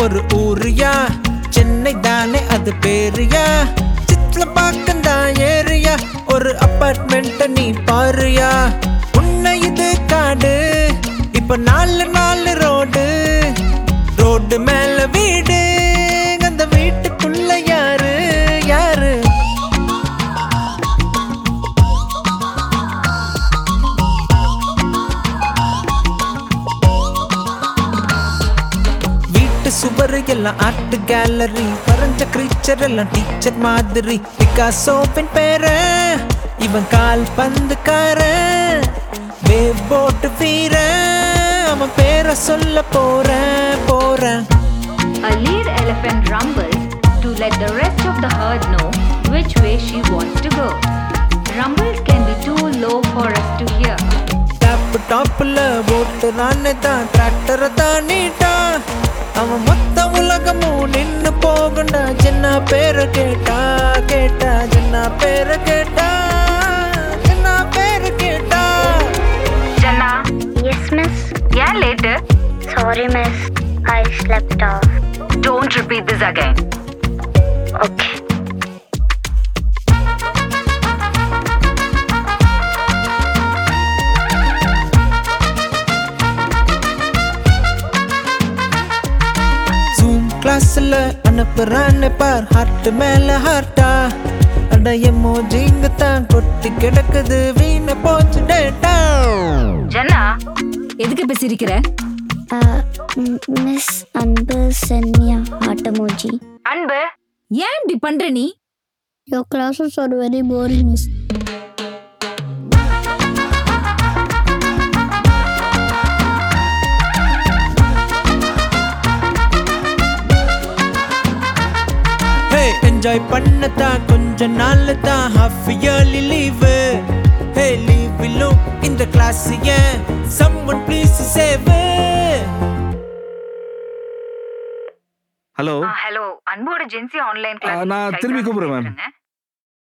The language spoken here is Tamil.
ஒரு ஊரியா சென்னை தானே அது பேரியா சித்ல பாக்கந்தான் ஏரியா ஒரு அப்பார்ட்மெண்ட் நீ பாருயா உன்னை இது காடு இப்ப நாலு நாலு ரோடு ரோடு மேல வீடு அந்த வீட்டுக்குள்ள யாரு யாரு வீட்டு சுவர் எல்லாம் ஆர்ட் கேலரி வரைஞ்ச கிரீச்சர் எல்லாம் டீச்சர் மாதிரி பிகாசோவின் பேர இவன் கால் பந்துக்காரன் வேவ் போட்டு வீர அவன் பேரை சொல்ல போறேன் போறேன் A lead elephant rumbles to let the rest of the herd know which way she wants to go. Rumbles can be too low for us to hear. Top டாப்ல ஓட்டுறான்னு தான் டிராக்டரை தான் நீட்டான் அவன் மொத்த உலகமும் நின்னு போகண்டா சின்ன பேரை கேட்டா கேட்டா சின்ன பேரை கேட்டா சின்ன பேரை கேட்டா Jana, Yes, miss. yeah, later. Sorry, miss. I slept off. Don't repeat this again. Okay. Zoom கிளாஸ்ல அனுப்புறான்னு பார் ஹார்ட் மேல ஹார்ட்டா அட எமோஜிங்க தான் கொட்டி கிடக்குது வீண போச்சு டேட்டா Jana, எதுக்கு இப்ப சிரிக்கிற Uh, m- Miss Anbu sent me a heart emoji. அன்பு ஏன் இப்படி பண்ற நீ Your classes are very boring, miss. Hey enjoy பண்ணதான் கொஞ்ச நாள் தான் ஹாஃப் இயர்லி லீவு ஹே லீவிலும் இந்த கிளாஸ் ஏன் சம்மன் ப்ளீஸ் சேவ் ஹலோ ஹலோ அன்போட ஜென்சி ஆன்லைன் ஆ, நான் திரும்பி கூப்பிடுறேன், ma'am.